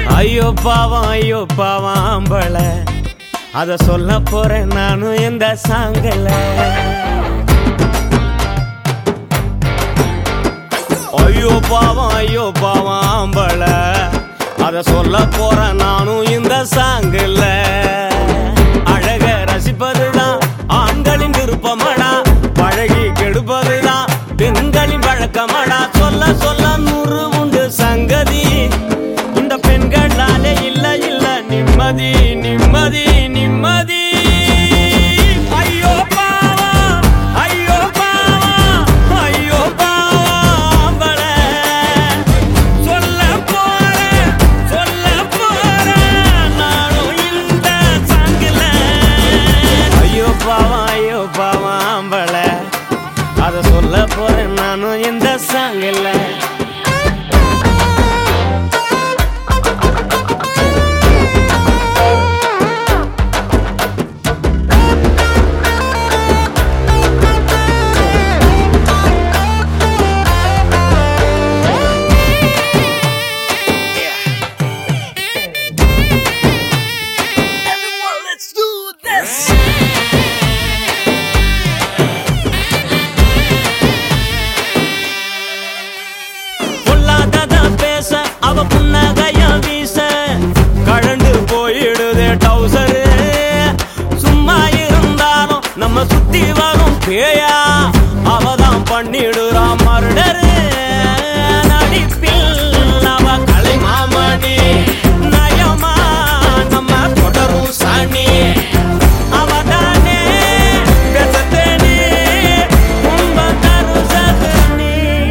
ஐயோ பாவம் ஐயோ பாவம் ஆம்பள அத சொல்ல போறேன் நானும் இந்த சாங்கல ஐயோ பாவம் ஐயோ பாவம் ஆம்பள அத சொல்ல போறேன் நானும் இந்த சாங்கல அழக ரசிப்பதுதான் ஆண்களின் விருப்பமடா பழகி கெடுப்பதுதான் பெண்களின் வழக்கமடா சொல்ல சொல்ல நூறு உண்டு சங்கதி இந்த பெண்களாலே இல்ல இல்ல நிம்மதி நிம்மதி நிம்மதி ஐயோ பாவம் ஐயோ பாவம் ஐயோ பாவம் சொல்ல போறேன் சொல்ல போறேன் நானும் இந்த சாங்கில ஐயோ பாவம் ஐயோ பாவம் ஆம்பள அத சொல்ல போறேன் நானும் இந்த சாங்கில Everyone, let's do this. பொல்லாதத பேச அவ புன்னகைய வீச கழண்டு போயிடுதே டவுசரு சும்மா இருந்தாலும் நம்ம சுத்தி வரும் பேயா அவதான் பண்ணிடுறா மருடரு நடிப்பில் அவ கலை மாமணி நயமா நம்ம தொடரும் சாணி அவதானே பேசத்தேனே கும்ப தருசதனே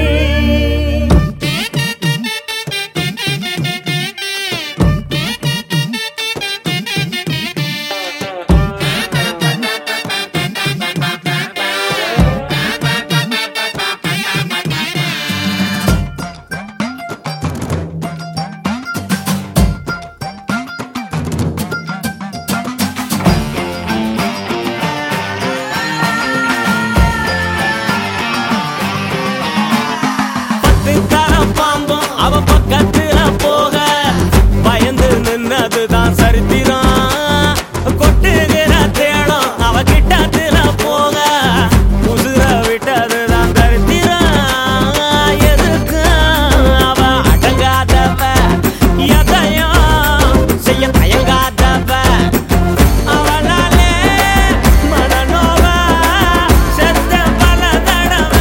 பத்து தரம் பாம்பும் அவ பக்கத்துல போக பயந்து நின்னதுதான் சரித்திரம் கொட்டுகிற தேடம் அவ கிட்டத்துல போக உசுர விட்டதுதான் தரித்திரம் எதுக்கு அவ அடங்காதவ எதையும் செய்ய தயங்காதவ அவளாலே மனநோவ செத்த பல தடவை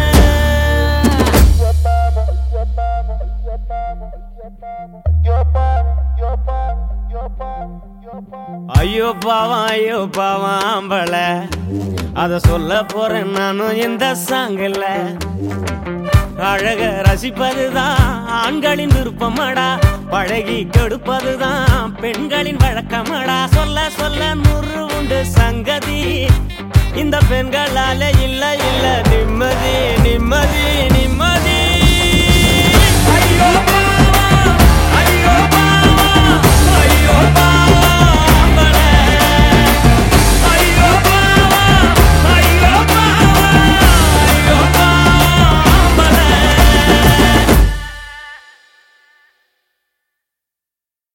ஐயோ பாவம் ஐயோ பாவம் ஆம்பள அத சொல்ல போறேன் நானும் இந்த சாங்கல அழக ரசிப்பதுதான் ஆண்களின் விருப்பமடா பழகி கெடுப்பதுதான் பெண்களின் வழக்கமடா சொல்ல சொல்ல நூறு உண்டு சங்கதி இந்த பெண்களால இல்ல இல்ல நிம்மதி நிம்மதி நிம்மதி ஐயோ